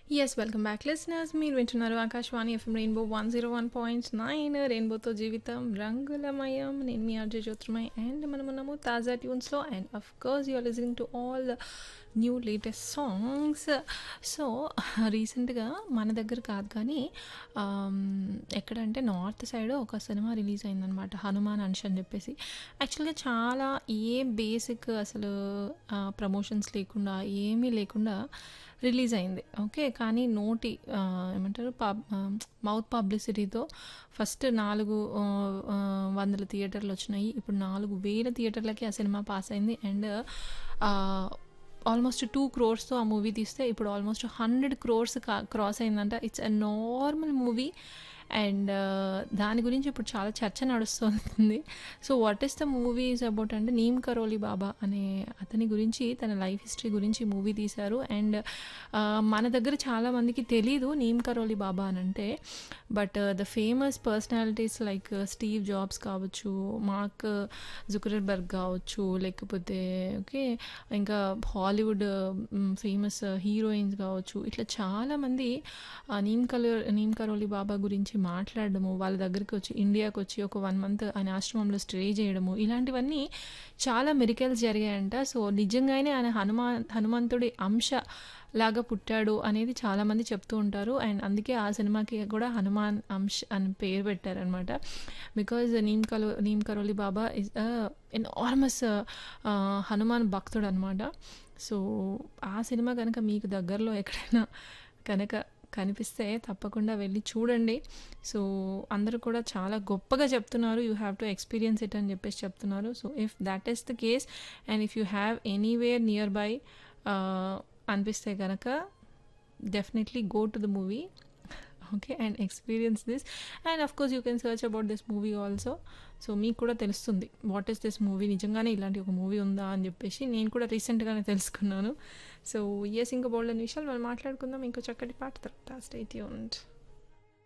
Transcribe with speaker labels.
Speaker 1: yes welcome back listeners మీరు వింటున్నారు Akashvani FM rainbow one zero one point nine రెయిన్బోతో జీవితం రంగులమయం నేను మీ ఆర్జే జ్యోతిర్మయ్ అండ్ మనం ఉన్నాము తాజా ట్యూన్స్లో and of course you're listening to all new latest songs so రీసెంట్గా మన దగ్గర కాదు కానీ ఆమ్, ఎక్కడంటే నార్త్ సైడ్ ఒక సినిమా రిలీజ్ అయిందనమాట హనుమాన్ అంశ్ అని చెప్పేసి యాక్చువల్గా చాలా ఏ బేసిక్ అసలు ప్రమోషన్స్ లేకుండా ఏమీ లేకుండా రిలీజ్ అయింది ఓకే కానీ నోటి ఆ, ఏమంటారు పబ్ మౌత్ పబ్లిసిటీతో ఫస్ట్ నాలుగు ఆ, ఆ, వందల థియేటర్లు వచ్చినాయి ఇప్పుడు నాలుగు వేల థియేటర్లకి ఆ సినిమా పాస్ అయింది అండ్ ఆల్మోస్ట్ టూ క్రోర్స్తో ఆ మూవీ తీస్తే ఇప్పుడు ఆల్మోస్ట్ హండ్రెడ్ క్రోర్స్ క్రాస్ అయిందంట it's a normal movie and దాని గురించి ఇప్పుడు చాలా చర్చ నడుస్తుంది so what is the movie is about అంటే నీమ్ కరోలి బాబా అనే అతని గురించి తన లైఫ్ హిస్టరీ గురించి మూవీ తీశారు అండ్ మన దగ్గర చాలా మందికి తెలీదు నీమ్ కరోలి బాబా అని అంటే but the famous personalities like Steve Jobs కావచ్చు మార్క్ జుకరబర్గ్ కావచ్చు లేకపోతే ఓకే ఇంకా హాలీవుడ్ ఫేమస్ హీరోయిన్స్ కావచ్చు ఇట్లా చాలామంది నీమ్ కలో నీమ్ కరోలి బాబా గురించి మాట్లాడడము వాళ్ళ దగ్గరికి వచ్చి ఇండియాకి వచ్చి ఒక వన్ మంత్ ఆయన ఆశ్రమంలో స్టే చేయడము ఇలాంటివన్నీ చాలా మెరికల్స్ జరిగాయంట సో నిజంగానే ఆయన హనుమాన్ హనుమంతుడి అంశ లాగా పుట్టాడు అనేది చాలామంది చెప్తూ ఉంటారు అండ్ అందుకే ఆ సినిమాకి కూడా హనుమాన్ అంశ్ అని పేరు పెట్టారనమాట బికాజ్ నీమ్ కలో నీమ్ కరోలి బాబా ఇస్ ఎనార్మస్ హనుమాన్ భక్తుడు అనమాట సో ఆ సినిమా కనుక మీకు దగ్గరలో ఎక్కడైనా కనుక కనిపిస్తే తప్పకుండా వెళ్ళి చూడండి సో అందరూ కూడా చాలా గొప్పగా చెప్తున్నారు you have to experience it అని చెప్పేసి చెప్తున్నారు so if that is the case and if you have anywhere near by అనిపిస్తే కనుక definitely go to the movie okay and experience this and of course you can search about this movie also so మీకు కూడా తెలుస్తుంది what is this movie నిజంగానే ఇలాంటి ఒక movie ఉందా అని చెప్పేసి నేను కూడా రీసెంట్గానే తెలుసుకున్నాను సో ఎస్ ఇంకా బోల్డ్ అనే విషయాలు మనం మాట్లాడుకుందాం ఇంకో చక్కటి పాట తర్వాత స్టేట్ యూంట్